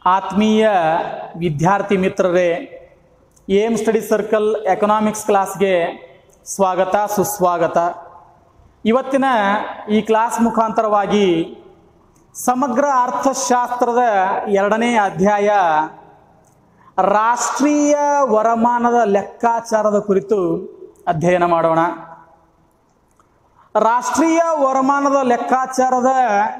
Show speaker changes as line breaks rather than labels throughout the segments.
ಆತ್ಮೀಯ ವಿದ್ಯಾರ್ಥಿ ಮಿತ್ರರೇ ಏಮ್ ಸ್ಟಡಿ ಸರ್ಕಲ್ ಎಕನಾಮಿಕ್ಸ್ ಕ್ಲಾಸ್ಗೆ ಸ್ವಾಗತ ಸುಸ್ವಾಗತ ಇವತ್ತಿನ ಈ ಕ್ಲಾಸ್ ಮುಖಾಂತರವಾಗಿ ಸಮಗ್ರ ಅರ್ಥಶಾಸ್ತ್ರದ ಎರಡನೇ ಅಧ್ಯಾಯ ರಾಷ್ಟ್ರೀಯ ವರಮಾನದ ಲೆಕ್ಕಾಚಾರದ ಕುರಿತು ಅಧ್ಯಯನ ಮಾಡೋಣ ರಾಷ್ಟ್ರೀಯ ವರಮಾನದ ಲೆಕ್ಕಾಚಾರದ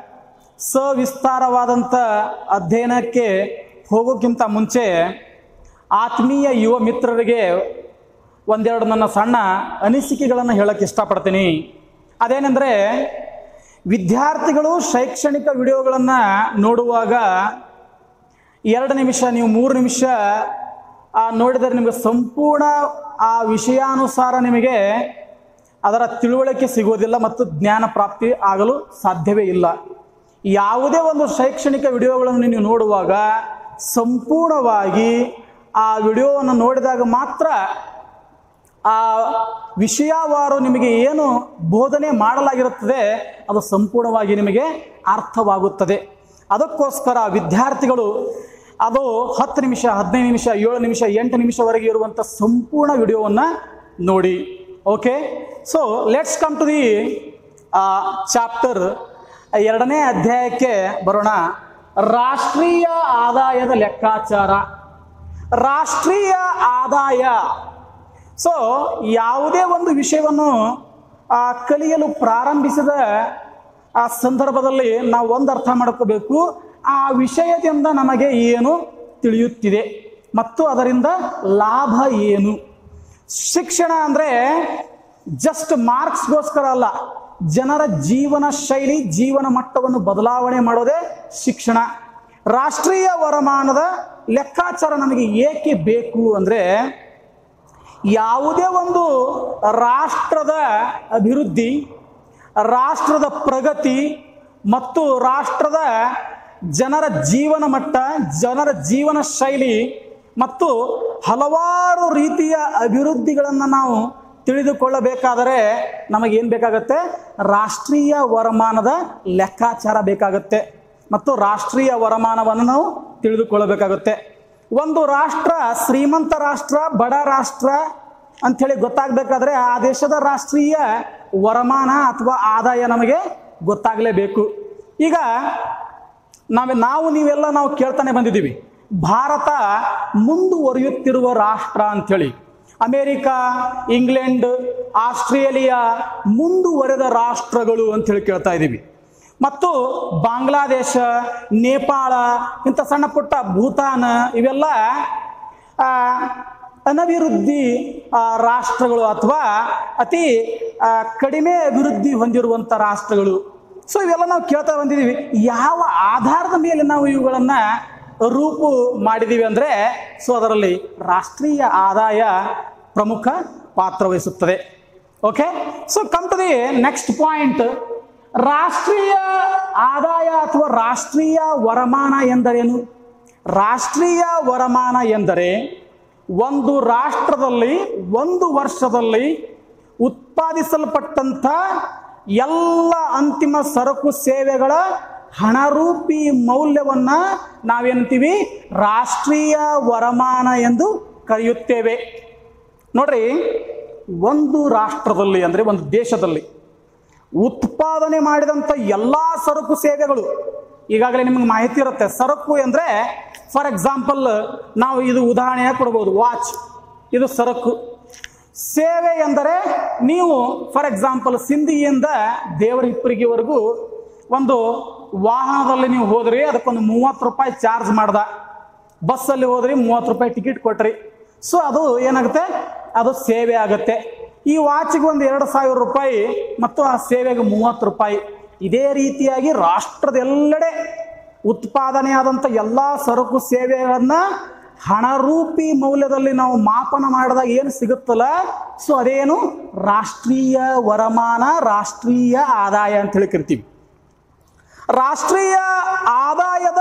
ಸವಿಸ್ತಾರವಾದಂಥ ಅಧ್ಯಯನಕ್ಕೆ ಹೋಗೋಕ್ಕಿಂತ ಮುಂಚೆ ಆತ್ಮೀಯ ಯುವ ಮಿತ್ರರಿಗೆ ಒಂದೆರಡು ನನ್ನ ಸಣ್ಣ ಅನಿಸಿಕೆಗಳನ್ನು ಹೇಳಕ್ಕೆ ಇಷ್ಟಪಡ್ತೀನಿ ಅದೇನೆಂದರೆ ವಿದ್ಯಾರ್ಥಿಗಳು ಶೈಕ್ಷಣಿಕ ವಿಡಿಯೋಗಳನ್ನು ನೋಡುವಾಗ ಎರಡು ನಿಮಿಷ ನೀವು ಮೂರು ನಿಮಿಷ ಆ, ನೋಡಿದರೆ ನಿಮಗೆ ಸಂಪೂರ್ಣ ಆ ವಿಷಯಾನುಸಾರ ನಿಮಗೆ ಅದರ ತಿಳುವಳಿಕೆ ಸಿಗೋದಿಲ್ಲ ಮತ್ತು ಜ್ಞಾನ ಪ್ರಾಪ್ತಿ ಆಗಲು ಸಾಧ್ಯವೇ ಇಲ್ಲ ಯಾವುದೇ ಒಂದು ಶೈಕ್ಷಣಿಕ ವಿಡಿಯೋಗಳನ್ನು ನೀವು ನೋಡುವಾಗ ಸಂಪೂರ್ಣವಾಗಿ ಆ ವಿಡಿಯೋವನ್ನು ನೋಡಿದಾಗ ಮಾತ್ರ ಆ ವಿಷಯವಾರು ನಿಮಗೆ ಏನು ಬೋಧನೆ ಮಾಡಲಾಗಿರುತ್ತದೆ ಅದು ಸಂಪೂರ್ಣವಾಗಿ ನಿಮಗೆ ಅರ್ಥವಾಗುತ್ತದೆ ಅದಕ್ಕೋಸ್ಕರ ವಿದ್ಯಾರ್ಥಿಗಳು ಅದು ಹತ್ತು ನಿಮಿಷ ಹದಿನೈದು ನಿಮಿಷ ಏಳು ನಿಮಿಷ ಎಂಟು ನಿಮಿಷವರೆಗೆ ಇರುವಂಥ ಸಂಪೂರ್ಣ ವಿಡಿಯೋವನ್ನು ನೋಡಿ okay so let's come to the chapter ಎರಡನೇ ಅಧ್ಯಾಯಕ್ಕೆ ಬರೋಣ ರಾಷ್ಟ್ರೀಯ ಆದಾಯದ ಲೆಕ್ಕಾಚಾರ ರಾಷ್ಟ್ರೀಯ ಆದಾಯ ಸೊ ಯಾವುದೇ ಒಂದು ವಿಷಯವನ್ನು ಆ, ಕಲಿಯಲು ಪ್ರಾರಂಭಿಸಿದ ಆ ಸಂದರ್ಭದಲ್ಲಿ ನಾವು ಒಂದು ಅರ್ಥ ಮಾಡ್ಕೋಬೇಕು ಆ ವಿಷಯದಿಂದ ನಮಗೆ ಏನು ತಿಳಿಯುತ್ತಿದೆ ಮತ್ತು ಅದರಿಂದ ಲಾಭ ಏನು ಶಿಕ್ಷಣ ಅಂದರೆ ಜಸ್ಟ್ ಮಾರ್ಕ್ಸ್ಗೋಸ್ಕರ ಅಲ್ಲ ಜನರ ಜೀವನ ಶೈಲಿ ಜೀವನ ಮಟ್ಟವನ್ನು ಬದಲಾವಣೆ ಮಾಡೋದೇ ಶಿಕ್ಷಣ ರಾಷ್ಟ್ರೀಯ ವರಮಾನದ ಲೆಕ್ಕಾಚಾರ ನಮಗೆ ಏಕೆ ಬೇಕು ಅಂದರೆ ಯಾವುದೇ ಒಂದು ರಾಷ್ಟ್ರದ ಅಭಿವೃದ್ಧಿ ರಾಷ್ಟ್ರದ ಪ್ರಗತಿ ಮತ್ತು ರಾಷ್ಟ್ರದ ಜನರ ಜೀವನ ಮಟ್ಟ ಜನರ ಜೀವನ ಶೈಲಿ ಮತ್ತು ಹಲವಾರು ರೀತಿಯ ಅಭಿವೃದ್ಧಿಗಳನ್ನು ನಾವು ತಿಳಿದುಕೊಳ್ಳಬೇಕಾದರೆ ನಮಗೇನು ಬೇಕಾಗತ್ತೆ ರಾಷ್ಟ್ರೀಯ ವರಮಾನದ ಲೆಕ್ಕಾಚಾರ ಬೇಕಾಗುತ್ತೆ ಮತ್ತು ರಾಷ್ಟ್ರೀಯ ವರಮಾನವನ್ನು ನಾವು ತಿಳಿದುಕೊಳ್ಳಬೇಕಾಗುತ್ತೆ ಒಂದು ರಾಷ್ಟ್ರ ಶ್ರೀಮಂತ ರಾಷ್ಟ್ರ ಬಡ ರಾಷ್ಟ್ರ ಅಂಥೇಳಿ ಗೊತ್ತಾಗಬೇಕಾದ್ರೆ ಆ ದೇಶದ ರಾಷ್ಟ್ರೀಯ ವರಮಾನ ಅಥವಾ ಆದಾಯ ನಮಗೆ ಗೊತ್ತಾಗಲೇಬೇಕು ಈಗ ನಾವೇ ನಾವು ನೀವೆಲ್ಲ ನಾವು ಕೇಳ್ತಾನೆ ಬಂದಿದ್ದೀವಿ ಭಾರತ ಮುಂದುವರಿಯುತ್ತಿರುವ ರಾಷ್ಟ್ರ ಅಂಥೇಳಿ ಅಮೇರಿಕಾ ಇಂಗ್ಲೆಂಡ್ ಆಸ್ಟ್ರೇಲಿಯಾ ಮುಂದುವರೆದ ರಾಷ್ಟ್ರಗಳು ಅಂಥೇಳಿ ಕೇಳ್ತಾ ಇದ್ದೀವಿ ಮತ್ತು ಬಾಂಗ್ಲಾದೇಶ ನೇಪಾಳ ಇಂಥ ಸಣ್ಣ ಪುಟ್ಟ ಭೂತಾನ್ ಇವೆಲ್ಲ ಆ, ಅನಭಿವೃದ್ಧಿ ಆ, ರಾಷ್ಟ್ರಗಳು ಅಥವಾ ಅತಿ ಆ, ಕಡಿಮೆ ಅಭಿವೃದ್ಧಿ ಹೊಂದಿರುವಂಥ ರಾಷ್ಟ್ರಗಳು ಸೊ ಇವೆಲ್ಲ ನಾವು ಕೇಳ್ತಾ ಬಂದಿದ್ದೀವಿ ಯಾವ ಆಧಾರದ ಮೇಲೆ ನಾವು ಇವುಗಳನ್ನು ರೂಪು ಮಾಡಿದ್ದೀವಿ ಅಂದರೆ ಸೊ ಅದರಲ್ಲಿ ರಾಷ್ಟ್ರೀಯ ಆದಾಯ ಪ್ರಮುಖ ಪಾತ್ರ ವಹಿಸುತ್ತದೆ okay so come to the next point ರಾಷ್ಟ್ರೀಯ ಆದಾಯ ಅಥವಾ ರಾಷ್ಟ್ರೀಯ ವರಮಾನ ಎಂದರೇನು ರಾಷ್ಟ್ರೀಯ ವರಮಾನ ಎಂದರೆ ಒಂದು ರಾಷ್ಟ್ರದಲ್ಲಿ ಒಂದು ವರ್ಷದಲ್ಲಿ ಉತ್ಪಾದಿಸಲ್ಪಟ್ಟಂಥ ಎಲ್ಲ ಅಂತಿಮ ಸರಕು ಸೇವೆಗಳ ಹಣರೂಪಿ ಮೌಲ್ಯವನ್ನ ನಾವೇನಂತೀವಿ ರಾಷ್ಟ್ರೀಯ ವರಮಾನ ಎಂದು ಕರೆಯುತ್ತೇವೆ ನೋಡ್ರಿ ಒಂದು ರಾಷ್ಟ್ರದಲ್ಲಿ ಅಂದರೆ ಒಂದು ದೇಶದಲ್ಲಿ ಉತ್ಪಾದನೆ ಮಾಡಿದಂಥ ಎಲ್ಲ ಸರಕು ಸೇವೆಗಳು ಈಗಾಗಲೇ ನಿಮಗೆ ಮಾಹಿತಿ ಇರುತ್ತೆ ಸರಕು ಅಂದರೆ ಫಾರ್ ಎಕ್ಸಾಂಪಲ್ ನಾವು ಇದು ಉದಾಹರಣೆ ಕೊಡ್ಬೋದು ವಾಚ್ ಇದು ಸರಕು ಸೇವೆ ಎಂದರೆ ನೀವು ಫಾರ್ ಎಕ್ಸಾಂಪಲ್ ಸಿಂಧಿಯಿಂದ ದೇವರ ಹಿಪ್ಪರಿಗೆವರೆಗೂ ಒಂದು ವಾಹನದಲ್ಲಿ ನೀವು ಹೋದ್ರಿ ಅದಕ್ಕೊಂದು ಮೂವತ್ತು ರೂಪಾಯಿ ಚಾರ್ಜ್ ಮಾಡ್ದ ಬಸ್ಸಲ್ಲಿ ಹೋದ್ರಿ ಮೂವತ್ತು ರೂಪಾಯಿ ಟಿಕೆಟ್ ಕೊಟ್ರಿ ಸೊ ಅದು ಏನಾಗುತ್ತೆ ಅದು ಸೇವೆ ಆಗುತ್ತೆ ಈ ವಾಚಿಗೆ ಒಂದು ಎರಡು ಸಾವಿರ ರೂಪಾಯಿ ಮತ್ತು ಆ ಸೇವೆಗೆ ಮೂವತ್ತು ರೂಪಾಯಿ ಇದೇ ರೀತಿಯಾಗಿ ರಾಷ್ಟ್ರದೆಲ್ಲೆಡೆ ಉತ್ಪಾದನೆ ಆದಂಥ ಎಲ್ಲ ಸರಕು ಸೇವೆಗಳನ್ನು ಹಣರೂಪಿ ಮೌಲ್ಯದಲ್ಲಿ ನಾವು ಮಾಪನ ಮಾಡಿದಾಗ ಏನು ಸಿಗುತ್ತಲ್ಲ ಸೊ ಅದೇನು ರಾಷ್ಟ್ರೀಯ ವರಮಾನ ರಾಷ್ಟ್ರೀಯ ಆದಾಯ ಅಂತ ಹೇಳಿ ಕರಿತೀವಿ ರಾಷ್ಟ್ರೀಯ ಆದಾಯದ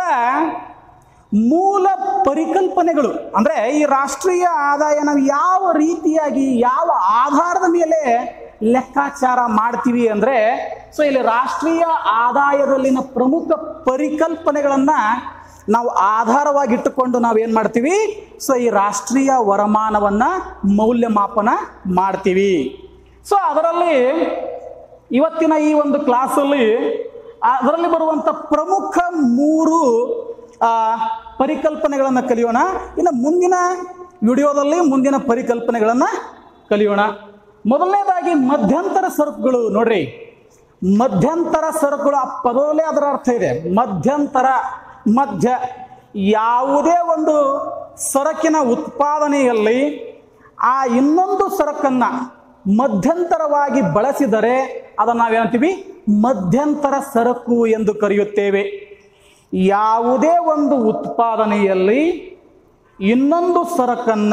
ಮೂಲ ಪರಿಕಲ್ಪನೆಗಳು ಅಂದರೆ ಈ ರಾಷ್ಟ್ರೀಯ ಆದಾಯ ನಾವು ಯಾವ ರೀತಿಯಾಗಿ ಯಾವ ಆಧಾರದ ಮೇಲೆ ಲೆಕ್ಕಾಚಾರ ಮಾಡ್ತೀವಿ ಅಂದರೆ ಸೊ ಇಲ್ಲಿ ರಾಷ್ಟ್ರೀಯ ಆದಾಯದಲ್ಲಿನ ಪ್ರಮುಖ ಪರಿಕಲ್ಪನೆಗಳನ್ನು ನಾವು ಆಧಾರವಾಗಿ ಇಟ್ಟುಕೊಂಡು ನಾವು ಏನು ಮಾಡ್ತೀವಿ ಸೊ ಈ ರಾಷ್ಟ್ರೀಯ ವರಮಾನವನ್ನ ಮೌಲ್ಯಮಾಪನ ಮಾಡ್ತೀವಿ ಸೊ ಅದರಲ್ಲಿ ಇವತ್ತಿನ ಈ ಒಂದು ಕ್ಲಾಸಲ್ಲಿ ಅದರಲ್ಲಿ ಬರುವಂಥ ಪ್ರಮುಖ ಮೂರು ಆ, ಪರಿಕಲ್ಪನೆಗಳನ್ನು ಕಲಿಯೋಣ ಇನ್ನು ಮುಂದಿನ ವಿಡಿಯೋದಲ್ಲಿ ಮುಂದಿನ ಪರಿಕಲ್ಪನೆಗಳನ್ನು ಕಲಿಯೋಣ ಮೊದಲನೇದಾಗಿ ಮಧ್ಯಂತರ ಸರಕುಗಳು ನೋಡ್ರಿ ಮಧ್ಯಂತರ ಸರಕುಗಳು ಆ ಪದದಲ್ಲೇ ಅದರ ಅರ್ಥ ಇದೆ ಮಧ್ಯಂತರ ಮಧ್ಯ ಯಾವುದೇ ಒಂದು ಸರಕಿನ ಉತ್ಪಾದನೆಯಲ್ಲಿ ಆ ಇನ್ನೊಂದು ಸರಕನ್ನ ಮಧ್ಯಂತರವಾಗಿ ಬಳಸಿದರೆ ಅದನ್ನು ನಾವೇನಂತೀವಿ ಮಧ್ಯಂತರ ಸರಕು ಎಂದು ಕರೆಯುತ್ತೇವೆ ಯಾವುದೇ ಒಂದು ಉತ್ಪಾದನೆಯಲ್ಲಿ ಇನ್ನೊಂದು ಸರಕನ್ನ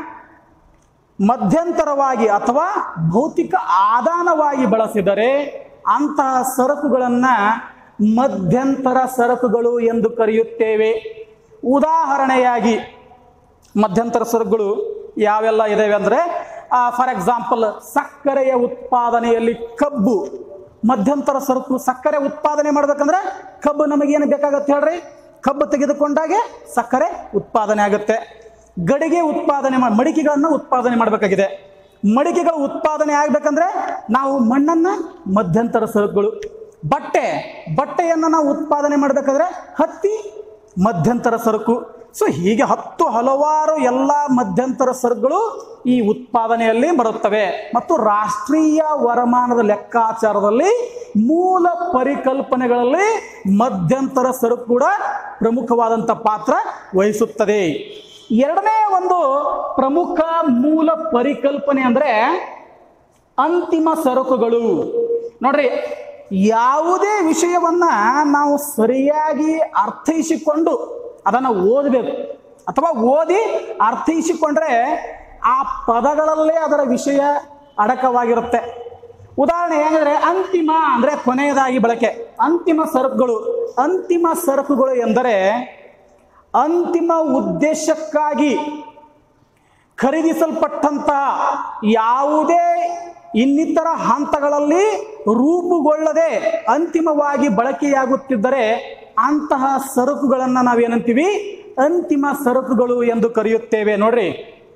ಮಧ್ಯಂತರವಾಗಿ ಅಥವಾ ಭೌತಿಕ ಆದಾನವಾಗಿ ಬಳಸಿದರೆ ಅಂತಹ ಸರಕುಗಳನ್ನು ಮಧ್ಯಂತರ ಸರಕುಗಳು ಎಂದು ಕರೆಯುತ್ತೇವೆ ಉದಾಹರಣೆಯಾಗಿ ಮಧ್ಯಂತರ ಸರಕುಗಳು ಯಾವೆಲ್ಲ ಇದಾವೆ ಅಂದರೆ ಫಾರ್ ಎಕ್ಸಾಂಪಲ್ ಸಕ್ಕರೆಯ ಉತ್ಪಾದನೆಯಲ್ಲಿ ಕಬ್ಬು ಮಧ್ಯಂತರ ಸರಕು ಸಕ್ಕರೆ ಉತ್ಪಾದನೆ ಮಾಡ್ಬೇಕಂದ್ರೆ ಕಬ್ಬು ನಮಗೇನು ಬೇಕಾಗತ್ತೆ ಹೇಳ್ರಿ ಕಬ್ಬು ತೆಗೆದುಕೊಂಡಾಗೆ ಸಕ್ಕರೆ ಉತ್ಪಾದನೆ ಆಗುತ್ತೆ ಗಡಿಗೆ ಉತ್ಪಾದನೆ ಮಾಡಿ ಮಡಿಕೆಗಳನ್ನು ಉತ್ಪಾದನೆ ಮಾಡಬೇಕಾಗಿದೆ ಮಡಿಕೆಗಳು ಉತ್ಪಾದನೆ ಆಗ್ಬೇಕಂದ್ರೆ ನಾವು ಮಣ್ಣನ್ನ ಮಧ್ಯಂತರ ಸರಕುಗಳು ಬಟ್ಟೆ ಬಟ್ಟೆಯನ್ನು ನಾವು ಉತ್ಪಾದನೆ ಮಾಡಬೇಕಾದ್ರೆ ಹತ್ತಿ ಮಧ್ಯಂತರ ಸರಕು ಸೊ ಹೀಗೆ ಹತ್ತು ಹಲವಾರು ಎಲ್ಲ ಮಧ್ಯಂತರ ಸರಕುಗಳು ಈ ಉತ್ಪಾದನೆಯಲ್ಲಿ ಬರುತ್ತವೆ ಮತ್ತು ರಾಷ್ಟ್ರೀಯ ವರಮಾನದ ಲೆಕ್ಕಾಚಾರದಲ್ಲಿ ಮೂಲ ಪರಿಕಲ್ಪನೆಗಳಲ್ಲಿ ಮಧ್ಯಂತರ ಸರಕು ಕೂಡ ಪ್ರಮುಖವಾದಂಥ ಪಾತ್ರ ವಹಿಸುತ್ತದೆ ಎರಡನೇ ಒಂದು ಪ್ರಮುಖ ಮೂಲ ಪರಿಕಲ್ಪನೆ ಅಂದರೆ ಅಂತಿಮ ಸರಕುಗಳು ನೋಡ್ರಿ ಯಾವುದೇ ವಿಷಯವನ್ನ ನಾವು ಸರಿಯಾಗಿ ಅರ್ಥೈಸಿಕೊಂಡು ಅದನ್ನು ಓದಬೇಕು ಅಥವಾ ಓದಿ ಅರ್ಥೈಸಿಕೊಂಡ್ರೆ ಆ ಪದಗಳಲ್ಲೇ ಅದರ ವಿಷಯ ಅಡಕವಾಗಿರುತ್ತೆ ಉದಾಹರಣೆ ಹೇಗೆಂದ್ರೆ ಅಂತಿಮ ಅಂದರೆ ಕೊನೆಯದಾಗಿ ಬಳಕೆ ಅಂತಿಮ ಸರಕುಗಳು ಅಂತಿಮ ಸರಕುಗಳು ಎಂದರೆ ಅಂತಿಮ ಉದ್ದೇಶಕ್ಕಾಗಿ ಖರೀದಿಸಲ್ಪಟ್ಟಂತಹ ಯಾವುದೇ ಇನ್ನಿತರ ಹಂತಗಳಲ್ಲಿ ರೂಪುಗೊಳ್ಳದೆ ಅಂತಿಮವಾಗಿ ಬಳಕೆಯಾಗುತ್ತಿದ್ದರೆ ಅಂತಹ ಸರಕುಗಳನ್ನು ನಾವೇನಂತೀವಿ ಅಂತಿಮ ಸರಕುಗಳು ಎಂದು ಕರೆಯುತ್ತೇವೆ ನೋಡ್ರಿ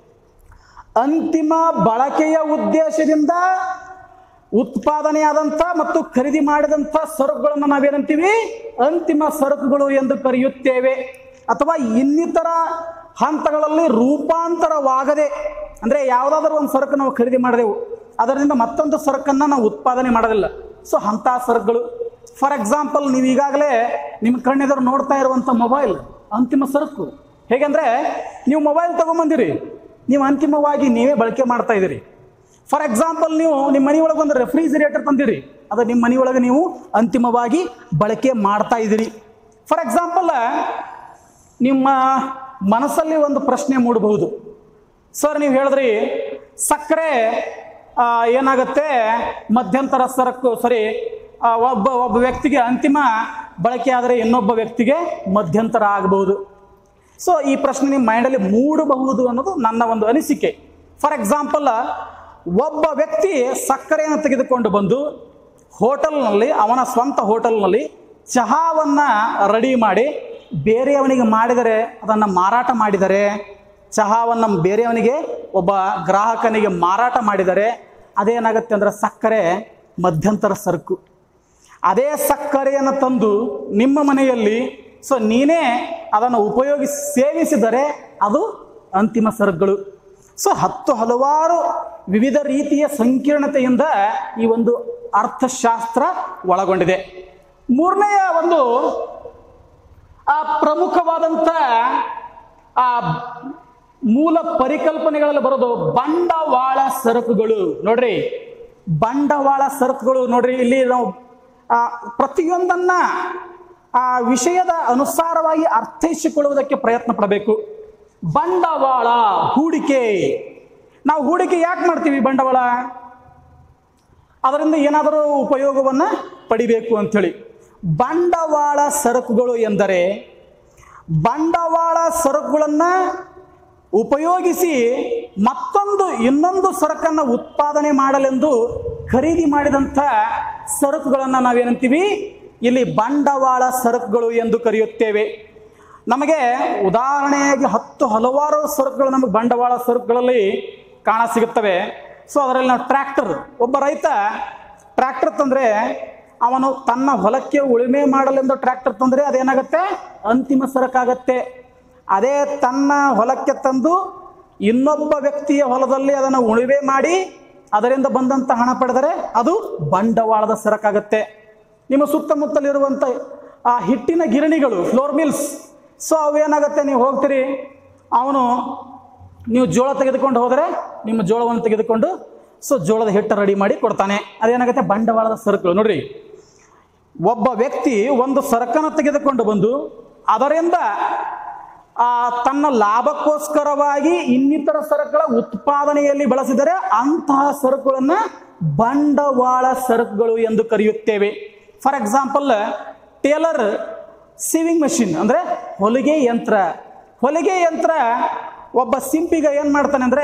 ಅಂತಿಮ ಬಳಕೆಯ ಉದ್ದೇಶದಿಂದ ಉತ್ಪಾದನೆಯಾದಂಥ ಮತ್ತು ಖರೀದಿ ಮಾಡಿದಂಥ ಸರಕುಗಳನ್ನು ನಾವೇನಂತೀವಿ ಅಂತಿಮ ಸರಕುಗಳು ಎಂದು ಕರೆಯುತ್ತೇವೆ ಅಥವಾ ಇನ್ನಿತರ ಹಂತಗಳಲ್ಲಿ ರೂಪಾಂತರವಾಗದೆ ಅಂದರೆ ಯಾವುದಾದ್ರೂ ಒಂದು ಸರಕು ನಾವು ಖರೀದಿ ಮಾಡಿದೆವು ಅದರಿಂದ ಮತ್ತೊಂದು ಸರಕನ್ನು ನಾವು ಉತ್ಪಾದನೆ ಮಾಡೋದಿಲ್ಲ ಸೊ ಅಂಥ ಸರಕುಗಳು ಫಾರ್ ಎಕ್ಸಾಂಪಲ್ ನೀವು ಈಗಾಗಲೇ ನಿಮ್ಮ ಕಣ್ಣೆದುರು ನೋಡ್ತಾ ಇರುವಂಥ ಮೊಬೈಲ್ ಅಂತಿಮ ಸರಕು ಹೇಗೆಂದರೆ ನೀವು ಮೊಬೈಲ್ ತೊಗೊಂಬಂದಿರಿ ನೀವು ಅಂತಿಮವಾಗಿ ನೀವೇ ಬಳಕೆ ಮಾಡ್ತಾ ಇದ್ದೀರಿ ಫಾರ್ ಎಕ್ಸಾಂಪಲ್ ನೀವು ನಿಮ್ಮ ಮನೆಯೊಳಗೆ ಒಂದು ರೆಫ್ರಿಜಿರೇಟರ್ ತಂದಿರಿ ಅದು ನಿಮ್ಮ ಮನೆಯೊಳಗೆ ನೀವು ಅಂತಿಮವಾಗಿ ಬಳಕೆ ಮಾಡ್ತಾ ಇದ್ದೀರಿ ಫಾರ್ ಎಕ್ಸಾಂಪಲ್ ನಿಮ್ಮ ಮನಸ್ಸಲ್ಲಿ ಒಂದು ಪ್ರಶ್ನೆ ಮೂಡಬಹುದು ಸರ್ ನೀವು ಹೇಳಿದ್ರಿ ಸಕ್ಕರೆ ಆ, ಏನಾಗುತ್ತೆ ಮಧ್ಯಂತರ ಸರಕು ಸರಿ ಆ, ಒಬ್ಬ ಒಬ್ಬ ವ್ಯಕ್ತಿಗೆ ಅಂತಿಮ ಬಳಕೆ ಆದರೆ ಇನ್ನೊಬ್ಬ ವ್ಯಕ್ತಿಗೆ ಮಧ್ಯಂತರ ಆಗಬಹುದು ಸೊ ಈ ಪ್ರಶ್ನೆ ನಿಮ್ಮ ಮೈಂಡಲ್ಲಿ ಮೂಡಬಹುದು ಅನ್ನೋದು ನನ್ನ ಒಂದು ಅನಿಸಿಕೆ ಫಾರ್ ಎಕ್ಸಾಂಪಲ್ ಒಬ್ಬ ವ್ಯಕ್ತಿ ಸಕ್ಕರೆಯನ್ನು ತೆಗೆದುಕೊಂಡು ಬಂದು ಹೋಟೆಲ್ನಲ್ಲಿ ಅವನ ಸ್ವಂತ ಹೋಟೆಲ್ನಲ್ಲಿ ಚಹಾವನ್ನು ರೆಡಿ ಮಾಡಿ ಬೇರೆಯವನಿಗೆ ಮಾಡಿದರೆ ಅದನ್ನು ಮಾರಾಟ ಮಾಡಿದರೆ ಚಹಾವನ್ನು ಬೇರೆಯವನಿಗೆ ಒಬ್ಬ ಗ್ರಾಹಕನಿಗೆ ಮಾರಾಟ ಮಾಡಿದರೆ ಅದೇನಾಗುತ್ತೆ ಅಂದರೆ ಸಕ್ಕರೆ ಮಧ್ಯಂತರ ಸರಕು ಅದೇ ಸಕ್ಕರೆಯನ್ನು ತಂದು ನಿಮ್ಮ ಮನೆಯಲ್ಲಿ ಸೊ ನೀನೇ ಅದನ್ನು ಉಪಯೋಗಿಸಿ ಸೇವಿಸಿದರೆ ಅದು ಅಂತಿಮ ಸರಕುಗಳು ಸೊ ಹತ್ತು ಹಲವಾರು ವಿವಿಧ ರೀತಿಯ ಸಂಕೀರ್ಣತೆಯಿಂದ ಈ ಒಂದು ಅರ್ಥಶಾಸ್ತ್ರ ಒಳಗೊಂಡಿದೆ ಮೂರನೆಯ ಒಂದು ಆ ಪ್ರಮುಖವಾದಂಥ ಆ ಮೂಲ ಪರಿಕಲ್ಪನೆಗಳಲ್ಲಿ ಬರೋದು ಬಂಡವಾಳ ಸರಕುಗಳು ನೋಡ್ರಿ ಬಂಡವಾಳ ಸರಕುಗಳು ನೋಡ್ರಿ ಇಲ್ಲಿ ನಾವು ಆ, ಪ್ರತಿಯೊಂದನ್ನ ಆ ವಿಷಯದ ಅನುಸಾರವಾಗಿ ಅರ್ಥೈಸಿಕೊಳ್ಳುವುದಕ್ಕೆ ಪ್ರಯತ್ನ ಪಡಬೇಕು ಬಂಡವಾಳ ಹೂಡಿಕೆ ನಾವು ಹೂಡಿಕೆ ಯಾಕೆ ಮಾಡ್ತೀವಿ ಬಂಡವಾಳ ಅದರಿಂದ ಏನಾದರೂ ಉಪಯೋಗವನ್ನು ಪಡಿಬೇಕು ಅಂಥೇಳಿ ಬಂಡವಾಳ ಸರಕುಗಳು ಎಂದರೆ ಬಂಡವಾಳ ಸರಕುಗಳನ್ನು ಉಪಯೋಗಿಸಿ ಮತ್ತೊಂದು ಇನ್ನೊಂದು ಸರಕನ್ನು ಉತ್ಪಾದನೆ ಮಾಡಲೆಂದು ಖರೀದಿ ಮಾಡಿದಂಥ ಸರಕುಗಳನ್ನು ನಾವೇನಂತೀವಿ ಇಲ್ಲಿ ಬಂಡವಾಳ ಸರಕುಗಳು ಎಂದು ಕರೆಯುತ್ತೇವೆ ನಮಗೆ ಉದಾಹರಣೆಯಾಗಿ ಹತ್ತು ಹಲವಾರು ಸರಕುಗಳು ನಮಗೆ ಬಂಡವಾಳ ಸರಕುಗಳಲ್ಲಿ ಕಾಣ ಸಿಗುತ್ತವೆ ಸೊ ಅದರಲ್ಲಿ ನಾವು ಟ್ರ್ಯಾಕ್ಟರ್ ಒಬ್ಬ ರೈತ ಟ್ರ್ಯಾಕ್ಟರ್ ತಂದರೆ ಅವನು ತನ್ನ ಹೊಲಕ್ಕೆ ಉಳುಮೆ ಮಾಡಲೆಂದು ಟ್ರ್ಯಾಕ್ಟರ್ ತಂದರೆ ಅದೇನಾಗುತ್ತೆ ಅಂತಿಮ ಸರಕಾಗತ್ತೆ ಅದೇ ತನ್ನ ಹೊಲಕ್ಕೆ ತಂದು ಇನ್ನೊಬ್ಬ ವ್ಯಕ್ತಿಯ ಹೊಲದಲ್ಲಿ ಅದನ್ನು ಉಳುಮೆ ಮಾಡಿ ಅದರಿಂದ ಬಂದಂಥ ಹಣ ಪಡೆದರೆ ಅದು ಬಂಡವಾಳದ ಸರಕಾಗತ್ತೆ ನಿಮ್ಮ ಸುತ್ತಮುತ್ತಲಿರುವಂಥ ಆ ಹಿಟ್ಟಿನ ಗಿರಣಿಗಳು ಫ್ಲೋರ್ ಮಿಲ್ಸ್ ಸೊ ಅವೇನಾಗುತ್ತೆ ನೀವು ಹೋಗ್ತೀರಿ ಅವನು ನೀವು ಜೋಳ ತೆಗೆದುಕೊಂಡು ಹೋದರೆ ನಿಮ್ಮ ಜೋಳವನ್ನು ತೆಗೆದುಕೊಂಡು ಸೊ ಜೋಳದ ಹಿಟ್ಟು ರೆಡಿ ಮಾಡಿ ಕೊಡ್ತಾನೆ ಅದೇನಾಗುತ್ತೆ ಬಂಡವಾಳದ ಸರಕುಗಳು ನೋಡ್ರಿ ಒಬ್ಬ ವ್ಯಕ್ತಿ ಒಂದು ಸರಕನ್ನು ತೆಗೆದುಕೊಂಡು ಬಂದು ಅದರಿಂದ ಆ, ತನ್ನ ಲಾಭಕ್ಕೋಸ್ಕರವಾಗಿ ಇನ್ನಿತರ ಸರಕುಗಳ ಉತ್ಪಾದನೆಯಲ್ಲಿ ಬಳಸಿದರೆ ಅಂತಹ ಸರಕುಗಳನ್ನ ಬಂಡವಾಳ ಸರಕುಗಳು ಎಂದು ಕರೆಯುತ್ತೇವೆ for example tailor sewing machine ಅಂದ್ರೆ ಹೊಲಿಗೆ ಯಂತ್ರ ಹೊಲಿಗೆ ಯಂತ್ರ ಒಬ್ಬ ಸಿಂಪಿಗ ಏನ್ ಮಾಡ್ತಾನೆ ಅಂದ್ರೆ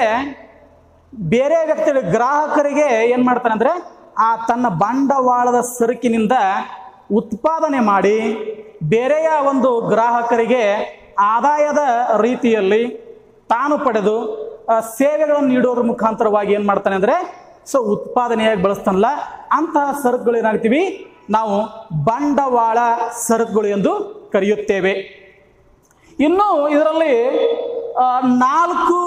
ಬೇರೆ ವ್ಯಕ್ತಿ ಗ್ರಾಹಕರಿಗೆ ಏನ್ ಮಾಡ್ತಾನೆ ಅಂದ್ರೆ ಆ ತನ್ನ ಬಂಡವಾಳದ ಸರಕಿನಿಂದ ಉತ್ಪಾದನೆ ಮಾಡಿ ಬೇರೆಯ ಒಂದು ಗ್ರಾಹಕರಿಗೆ ಆದಾಯದ ರೀತಿಯಲ್ಲಿ ತಾನು ಪಡೆದು ಆ, ಸೇವೆಗಳನ್ನು ನೀಡೋದ್ರ ಮುಖಾಂತರವಾಗಿ ಏನ್ ಮಾಡ್ತಾನೆ ಅಂದ್ರೆ ಸೊ ಉತ್ಪಾದನೆಯಾಗಿ ಬಳಸ್ತಾನಲ್ಲ ಅಂತಹ ಸರಕುಗಳು ಏನಾಗ್ತೀವಿ ನಾವು ಬಂಡವಾಳ ಸರಕುಗಳು ಎಂದು ಕರೆಯುತ್ತೇವೆ ಇನ್ನು ಇದರಲ್ಲಿ ಆ, ನಾಲ್ಕು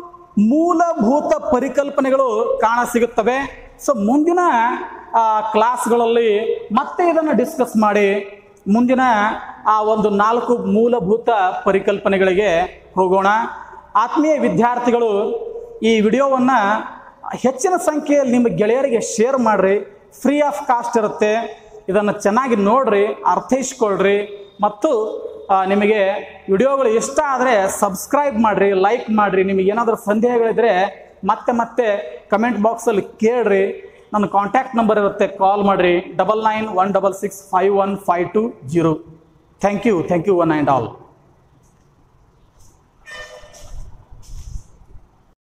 ಮೂಲಭೂತ ಪರಿಕಲ್ಪನೆಗಳು ಕಾಣ ಸಿಗುತ್ತವೆ ಸೊ ಮುಂದಿನ ಆ, ಕ್ಲಾಸ್ಗಳಲ್ಲಿ ಮತ್ತೆ ಇದನ್ನು ಡಿಸ್ಕಸ್ ಮಾಡಿ ಮುಂದಿನ ಆ ಒಂದು ನಾಲ್ಕು ಮೂಲಭೂತ ಪರಿಕಲ್ಪನೆಗಳಿಗೆ ಹೋಗೋಣ ಆತ್ಮೀಯ ವಿದ್ಯಾರ್ಥಿಗಳು ಈ ವಿಡಿಯೋವನ್ನು ಹೆಚ್ಚಿನ ಸಂಖ್ಯೆಯಲ್ಲಿ ನಿಮ್ಮ ಗೆಳೆಯರಿಗೆ ಶೇರ್ ಮಾಡಿರಿ ಫ್ರೀ ಆಫ್ ಕಾಸ್ಟ್ ಇರುತ್ತೆ ಇದನ್ನು ಚೆನ್ನಾಗಿ ನೋಡ್ರಿ ಅರ್ಥೈಸ್ಕೊಳ್ರಿ ಮತ್ತು ಆ, ನಿಮಗೆ ವಿಡಿಯೋಗಳು ಇಷ್ಟ ಆದರೆ ಸಬ್ಸ್ಕ್ರೈಬ್ ಮಾಡಿರಿ ಲೈಕ್ ಮಾಡಿರಿ ನಿಮಗೆ ಏನಾದರೂ ಸಂದೇಹಗಳಿದ್ರೆ ಮತ್ತೆ ಮತ್ತೆ ಕಮೆಂಟ್ ಬಾಕ್ಸಲ್ಲಿ ಕೇಳ್ರಿ ನನ್ನ ಕಾಂಟ್ಯಾಕ್ಟ್ ನಂಬರ್ ಇರುತ್ತೆ ಕಾಲ್ ಮಾಡಿರಿ double nine one double six five one five two zero thank you thank you one and all